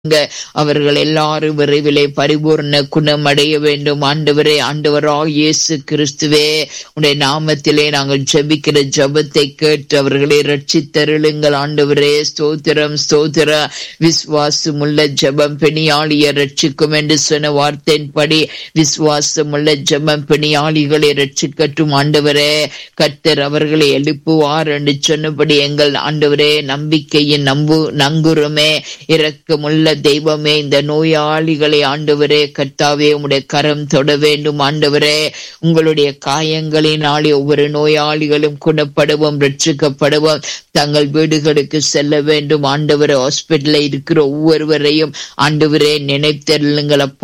அவர்கள் எல்லாரும் விரைவிலே பரிபூர்ண குணமடைய வேண்டும் ஆண்டவரே ஆண்டவராக இயேசு கிறிஸ்துவே உடைய நாமத்திலே நாங்கள் ஜெபிக்கிற ஜெபத்தை கேட்டு அவர்களை ரட்சித்தருளுங்கள் ஆண்டவரே ஸ்தோத்திரம் ஸ்தோத்திர விசுவாசமுள்ள ஜெபம் பெணியாளியை ரட்சிக்கும் என்று சொன்ன வார்த்தையின்படி விசுவாசமுள்ள ஜெபம் பெணியாளிகளை ரட்சிக்கட்டும் ஆண்டவரே கர்த்தர் அவர்களை எழுப்புவார் என்று சொன்னபடி எங்கள் ஆண்டவரே நம்பிக்கையின் நம்பு நங்குருமே இரக்கமுள்ள தெய்வமே இந்த நோயாளிகளை ஆண்டவரே கர்த்தாவே உம்முடைய கரம் தொட வேண்டும் ஆண்டவரே உங்களுடைய காயங்களினாலே ஒவ்வொரு நோயாளிகளும் குணப்படவும் ரட்சிக்கப்படவும் தங்கள் வீடுகளுக்கு செல்ல வேண்டும் ஆண்டவரே ஹாஸ்பிட்டல்ல இருக்கிற ஒவ்வொருவரையும் ஆண்டவரே நினைத்தருளுங்கள் அப்பா